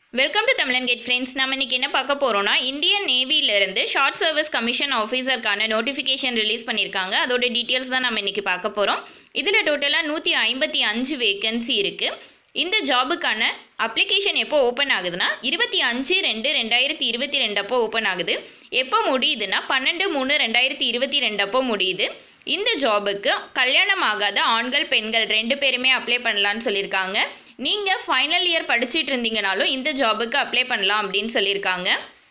welcome to Tamizhan gate friends நம்ம இன்னைக்கு என்ன பார்க்க போகிறோம்னா இந்தியன் நேவியிலிருந்து ஷார்ட் சர்வீஸ் கமிஷன் ஆஃபீஸருக்கான நோட்டிஃபிகேஷன் ரிலீஸ் பண்ணியிருக்காங்க அதோட டீட்டெயில்ஸ் தான் நம்ம இன்னைக்கு பார்க்க போகிறோம் இதில் டோட்டலாக நூற்றி ஐம்பத்தி அஞ்சு வேகன்சி இருக்குது இந்த ஜாபுக்கான அப்ளிகேஷன் எப்போ ஓப்பன் ஆகுதுன்னா இருபத்தி அஞ்சு ரெண்டு ரெண்டாயிரத்தி இருபத்தி ரெண்டப்போ ஓப்பன் ஆகுது எப்போ முடியுதுன்னா பன்னெண்டு மூணு ரெண்டாயிரத்தி இருபத்தி ரெண்டப்போ முடியுது இந்த ஜாபுக்கு கல்யாணம் ஆகாத ஆண்கள் பெண்கள் ரெண்டு பேருமே அப்ளை பண்ணலான்னு சொல்லியிருக்காங்க நீங்கள் ஃபைனல் இயர் படிச்சிட்டு இருந்தீங்கனாலும் இந்த ஜாபுக்கு அப்ளை பண்ணலாம் அப்படின்னு சொல்லியிருக்காங்க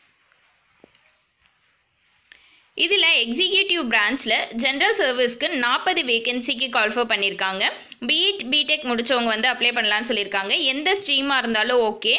இதில் எக்ஸிக்யூட்டிவ் பிரான்ச்சில் ஜென்ரல் சர்வீஸ்க்கு நாற்பது வேகன்சிக்கு கால்ஃபர் பண்ணியிருக்காங்க பிஇட் பிடெக் முடித்தவங்க வந்து அப்ளை பண்ணலான்னு சொல்லியிருக்காங்க எந்த ஸ்ட்ரீமாக இருந்தாலும் ஓகே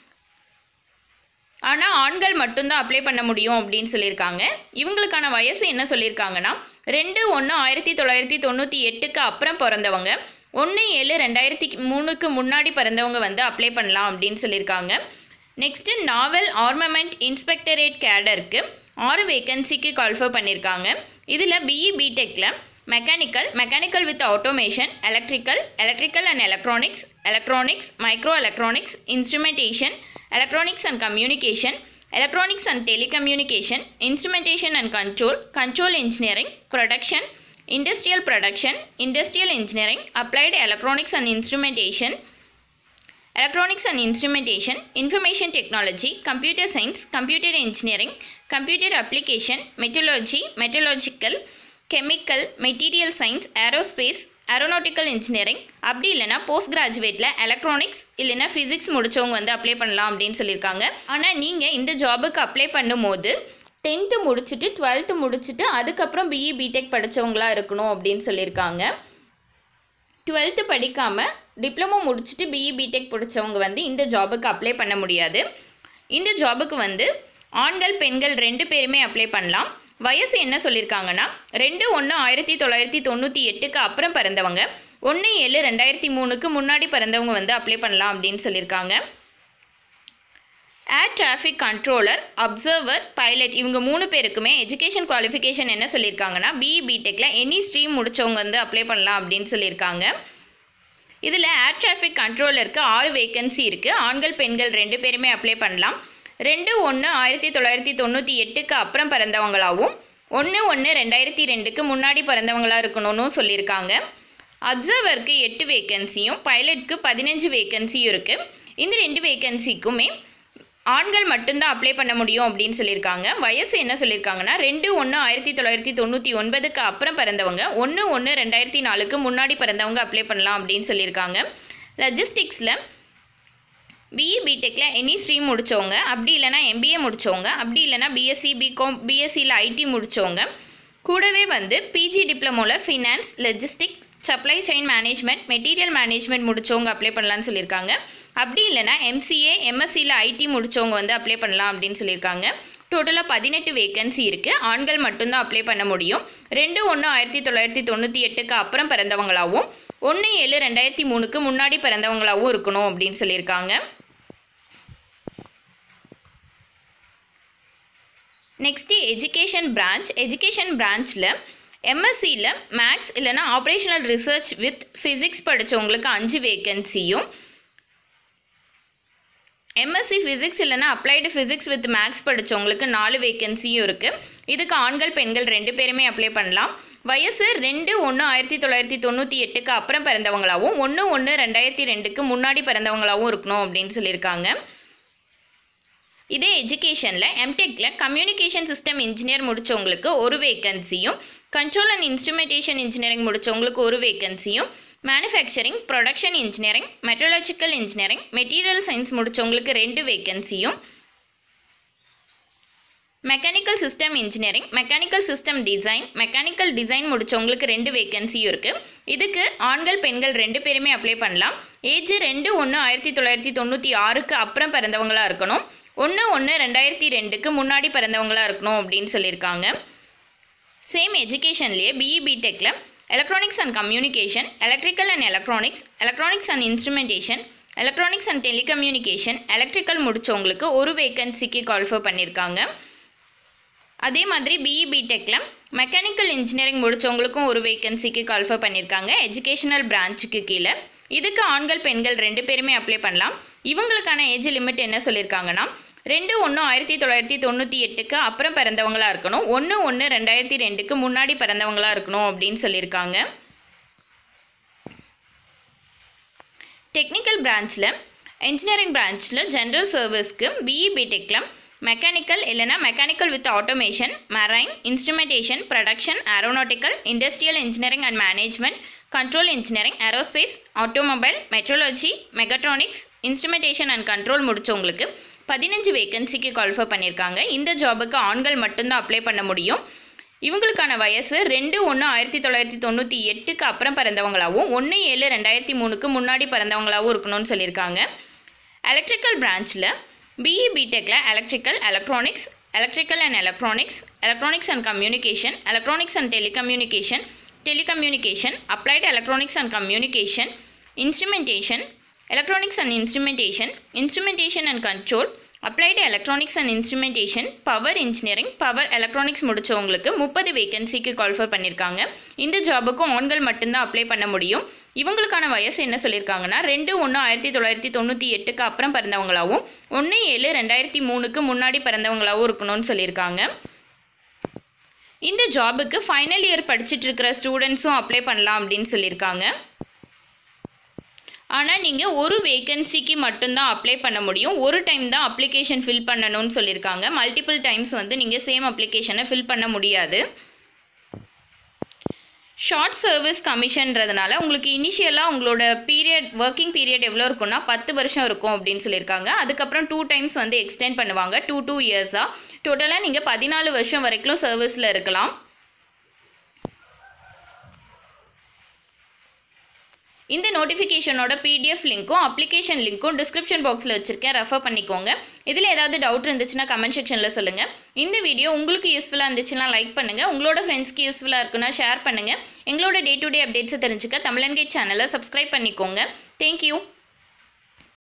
ஆனால் ஆண்கள் மட்டும்தான் அப்ளை பண்ண முடியும் அப்படின்னு சொல்லியிருக்காங்க இவங்களுக்கான வயசு என்ன சொல்லியிருக்காங்கன்னா ரெண்டு ஒன்று ஆயிரத்தி தொள்ளாயிரத்தி தொண்ணூற்றி எட்டுக்கு அப்புறம் பிறந்தவங்க ஒன்று ஏழு ரெண்டாயிரத்தி மூணுக்கு முன்னாடி பிறந்தவங்க வந்து அப்ளை பண்ணலாம் அப்படின்னு சொல்லியிருக்காங்க நெக்ஸ்ட்டு நாவல் ஆர்மமெண்ட் இன்ஸ்பெக்டரேட் கேடருக்கு ஆறு வேகன்சிக்கு கால்ஃபர் பண்ணியிருக்காங்க இதில் பிஇ பிடெக்கில் mechanical mechanical with automation electrical electrical and electronics electronics micro electronics instrumentation electronics and communication electronics and telecommunication instrumentation and control control engineering production industrial production industrial engineering applied electronics and instrumentation electronics and instrumentation information technology computer science computer engineering computer application metallurgy metallurgical chemical material science aerospace aeronautical engineering அப்படி இல்லைனா post கிராஜுவேட்டில் electronics இல்லைனா physics முடித்தவங்க வந்து apply பண்ணலாம் அப்படின்னு சொல்லியிருக்காங்க ஆனால் நீங்கள் இந்த ஜாபுக்கு அப்ளை பண்ணும்போது டென்த்து முடிச்சுட்டு டுவெல்த்து முடிச்சுட்டு அதுக்கப்புறம் பிஇ பிடெக் படித்தவங்களா இருக்கணும் அப்படின்னு சொல்லியிருக்காங்க டுவெல்த்து படிக்காமல் டிப்ளமோ முடிச்சுட்டு பிஇ பிடெக் படித்தவங்க வந்து இந்த ஜாபுக்கு அப்ளை பண்ண முடியாது இந்த ஜாபுக்கு வந்து ஆண்கள் பெண்கள் ரெண்டு பேருமே அப்ளை பண்ணலாம் வயசு என்ன சொல்லியிருக்காங்கன்னா ரெண்டு ஒன்று ஆயிரத்தி தொள்ளாயிரத்தி தொண்ணூற்றி எட்டுக்கு அப்புறம் பிறந்தவங்க ஒன்று ஏழு ரெண்டாயிரத்தி மூணுக்கு முன்னாடி பிறந்தவங்க வந்து அப்ளை பண்ணலாம் அப்படின்னு சொல்லியிருக்காங்க air traffic controller observer pilot இவங்க மூணு பேருக்குமே எஜுகேஷன் குவாலிஃபிகேஷன் என்ன சொல்லியிருக்காங்கன்னா பிஇ பிடெக்கில் எனி ஸ்ட்ரீம் முடித்தவங்க வந்து அப்ளை பண்ணலாம் அப்படின்னு சொல்லியிருக்காங்க இதில் ஏர் டிராஃபிக் கண்ட்ரோலருக்கு ஆறு வேகன்சி இருக்குது ஆண்கள் பெண்கள் ரெண்டு பேருமே அப்ளை பண்ணலாம் ரெண்டு ஒன்று ஆயிரத்தி தொள்ளாயிரத்தி தொண்ணூற்றி எட்டுக்கு அப்புறம் பிறந்தவங்களாகவும் ஒன்று ஒன்று ரெண்டாயிரத்தி ரெண்டுக்கு முன்னாடி பிறந்தவங்களாக இருக்கணும்னு சொல்லியிருக்காங்க அப்சர்வருக்கு எட்டு வேகன்சியும் பைலட்க்கு பதினஞ்சு வேகன்சியும் இருக்குது இந்த ரெண்டு வேகன்சிக்குமே ஆண்கள் மட்டும்தான் அப்ளை பண்ண முடியும் அப்படின்னு சொல்லியிருக்காங்க வயசு என்ன சொல்லியிருக்காங்கன்னா ரெண்டு ஒன்று ஆயிரத்தி தொள்ளாயிரத்தி தொண்ணூற்றி ஒன்பதுக்கு அப்புறம் பிறந்தவங்க ஒன்று ஒன்று ரெண்டாயிரத்தி நாலுக்கு முன்னாடி பிறந்தவங்க அப்ளை பண்ணலாம் அப்படின்னு சொல்லியிருக்காங்க லஜிஸ்டிக்ஸில் பிஇ பிடெக்கில் எனி ஸ்ட்ரீம் முடித்தவங்க அப்படி இல்லைனா எம்பிஏ முடித்தவங்க அப்படி இல்லைனா பிஎஸ்சி பிகாம் பிஎஸ்சியில் ஐடி முடித்தவங்க கூடவே வந்து பிஜி டிப்ளமோவில் finance logistics supply chain management material management முடித்தவங்க அப்ளை பண்ணலான்னு சொல்லியிருக்காங்க அப்படி இல்லைனா எம்சிஏ எம்எஸ்சியில் ஐடி முடித்தவங்க வந்து அப்ளை பண்ணலாம் அப்படின்னு சொல்லியிருக்காங்க டோட்டலாக பதினெட்டு வேகன்சி இருக்குது ஆண்கள் மட்டும்தான் அப்ளை பண்ண முடியும் ரெண்டு ஒன்று ஆயிரத்தி தொள்ளாயிரத்தி தொண்ணூற்றி எட்டுக்கு அப்புறம் பிறந்தவங்களாகவும் ஒன்று ஏழு ரெண்டாயிரத்தி மூணுக்கு முன்னாடி பிறந்தவங்களாகவும் இருக்கணும் அப்படின்னு சொல்லியிருக்காங்க நெக்ஸ்ட்டு எஜுகேஷன் பிரான்ச் எஜுகேஷன் பிரான்ச்சில் எம்எஸ்சியில் மேக்ஸ் இல்லைனா ஆப்ரேஷனல் ரிசர்ச் வித் ஃபிசிக்ஸ் படித்தவங்களுக்கு அஞ்சு வேகன்சியும் எம்எஸ்சி ஃபிசிக்ஸ் இல்லைனா அப்ளைடு ஃபிசிக்ஸ் வித் மேக்ஸ் படித்தவங்களுக்கு நாலு வேகன்சியும் இருக்குது இதுக்கு ஆண்கள் பெண்கள் ரெண்டு பேருமே அப்ளை பண்ணலாம் வயசு ரெண்டு ஒன்று ஆயிரத்தி தொள்ளாயிரத்தி தொண்ணூற்றி எட்டுக்கு அப்புறம் பிறந்தவங்களாகவும் ஒன்று ஒன்று ரெண்டாயிரத்தி ரெண்டுக்கு முன்னாடி பிறந்தவங்களாகவும் இருக்கணும் அப்படின்னு சொல்லியிருக்காங்க இதே எஜுகேஷனில் எம்டெக்கில் கம்யூனிகேஷன் சிஸ்டம் இன்ஜினியர் முடித்தவங்களுக்கு ஒரு வேகன்சியும் கண்ட்ரோல் அண்ட் இன்ஸ்ட்ருமெண்டேஷன் இன்ஜினியரிங் முடித்தவங்களுக்கு ஒரு வேகன்சியும் manufacturing production engineering metallurgical engineering material science முடித்தவங்களுக்கு ரெண்டு வேகன்சியும் mechanical system engineering mechanical system design mechanical design முடித்தவங்களுக்கு ரெண்டு வேகன்சியும் இருக்குது இதுக்கு ஆண்கள் பெண்கள் ரெண்டு பேருமே அப்ளை பண்ணலாம் ஏஜ் ரெண்டு ஒன்று ஆயிரத்தி தொள்ளாயிரத்தி தொண்ணூற்றி ஆறுக்கு அப்புறம் பிறந்தவங்களாக இருக்கணும் ஒன்று ஒன்று ரெண்டாயிரத்தி ரெண்டுக்கு முன்னாடி பிறந்தவங்களாக இருக்கணும் அப்படின்னு சொல்லியிருக்காங்க சேம் எஜுகேஷன்லேயே பிஇ பிடெக்கில் electronics and communication electrical and electronics electronics and instrumentation electronics and telecommunication electrical முடித்தவங்களுக்கு ஒரு வேகன்சிக்கு கால்ஃபர் பண்ணியிருக்காங்க அதே மாதிரி பிஇ பிடெக்கில் மெக்கானிக்கல் இன்ஜினியரிங் முடித்தவங்களுக்கும் ஒரு வேகன்சிக்கு கால்ஃபர் பண்ணியிருக்காங்க எஜுகேஷனல் பிரான்ச்சுக்கு கீழே இதுக்கு ஆண்கள் பெண்கள் ரெண்டு பேருமே அப்ளை பண்ணலாம் இவங்களுக்கான ஏஜ் லிமிட் என்ன சொல்லியிருக்காங்கன்னா ரெண்டு ஒன்று ஆயிரத்தி தொள்ளாயிரத்தி தொண்ணூற்றி எட்டுக்கு அப்புறம் பிறந்தவங்களா இருக்கணும் ஒன்று ஒன்று ரெண்டாயிரத்தி ரெண்டுக்கு முன்னாடி பிறந்தவங்களா இருக்கணும் அப்படின்னு சொல்லியிருக்காங்க டெக்னிக்கல் பிரான்ச்சில் இன்ஜினியரிங் பிரான்ச்சில் ஜென்ரல் சர்வீஸ்க்கு பிஇ பிடெக்கில் மெக்கானிக்கல் இல்லைனா mechanical with automation marine instrumentation production aeronautical industrial engineering and management control engineering aerospace automobile metrology mechatronics instrumentation and control முடிச்சவங்களுக்கு பதினஞ்சு வேகன்சிக்கு குவாலிஃபை பண்ணியிருக்காங்க இந்த ஜாபுக்கு ஆண்கள் மட்டும்தான் அப்ளை பண்ண முடியும் இவங்களுக்கான வயசு ரெண்டு ஒன்று ஆயிரத்தி தொள்ளாயிரத்தி தொண்ணூற்றி எட்டுக்கு அப்புறம் பிறந்தவங்களாகவும் ஒன்று ஏழு ரெண்டாயிரத்தி மூணுக்கு முன்னாடி பிறந்தவங்களாகவும் இருக்கணும்னு சொல்லியிருக்காங்க எலக்ட்ரிக்கல் பிரான்ச்சில் பிஇ பிடெக்கில் electrical electronics electrical and electronics electronics and communication electronics and telecommunication telecommunication applied electronics and communication instrumentation electronics and instrumentation instrumentation and control applied electronics and instrumentation power engineering power electronics முடிச்சவங்களுக்கு முப்பது வேகன்சிக்கு qualify பண்ணியிருக்காங்க இந்த ஜாபுக்கும் ஆண்கள் மட்டும்தான் apply பண்ண முடியும் இவங்களுக்கான வயசு என்ன சொல்லியிருக்காங்கன்னா ரெண்டு ஒன்று ஆயிரத்தி தொள்ளாயிரத்தி தொண்ணூற்றி எட்டுக்கு அப்புறம் பிறந்தவங்களாவும் ஒன்று ஏழு ரெண்டாயிரத்தி மூணுக்கு முன்னாடி பிறந்தவங்களாவும் இருக்கணும்னு சொல்லியிருக்காங்க இந்த ஜாபுக்கு ஃபைனல் இயர் படிச்சுட்டு இருக்கிற ஸ்டூடெண்ட்ஸும் அப்ளை பண்ணலாம் அப்படின்னு சொல்லியிருக்காங்க ஆனால் நீங்கள் ஒரு வேகன்சிக்கு மட்டும்தான் அப்ளை பண்ண முடியும் ஒரு டைம் தான் அப்ளிகேஷன் ஃபில் பண்ணணும்னு சொல்லியிருக்காங்க மல்டிபிள் டைம்ஸ் வந்து நீங்கள் சேம் அப்ளிகேஷனை ஃபில் பண்ண முடியாது ஷார்ட் சர்வீஸ் கமிஷன்றதுனால உங்களுக்கு இனிஷியலாக உங்களோட பீரியட் ஒர்க்கிங் பீரியட் எவ்வளோ இருக்கும்னா பத்து வருஷம் இருக்கும் அப்படின்னு சொல்லியிருக்காங்க அதுக்கப்புறம் டூ டைம்ஸ் வந்து எக்ஸ்டெண்ட் பண்ணுவாங்க டூ டூ இயர்ஸாக டோட்டலாக நீங்கள் பதினாலு வருஷம் வரைக்கும் சர்வீஸில் இருக்கலாம் இந்த நோட்டிஃபிகேஷனோட பிடிஎஃப் லிங்க்கும் அப்ளிகேஷன் லிங்க்கும் டிஸ்கிரிப்ஷன் பாக்ஸில் வச்சுருக்கேன் ரெஃபர் பண்ணிக்கோங்க இதில் ஏதாவது டவுட் இருந்துச்சுன்னா கமெண்ட் செக்ஷனில் சொல்லுங்கள் இந்த வீடியோ உங்களுக்கு யூஸ்ஃபுல்லாக இருந்துச்சுன்னா லைக் பண்ணுங்கள் உங்களோட ஃப்ரெண்ட்ஸ்க்கு யூஸ்ஃபுல்லாக இருக்குன்னா ஷேர் பண்ணுங்கள் எங்களோட டே டு டே அப்டேட்ஸை தெரிஞ்சுக்க தமிழன்கேட் சேனலை சப்ஸ்கிரைப் பண்ணிக்கோங்க தேங்க்யூ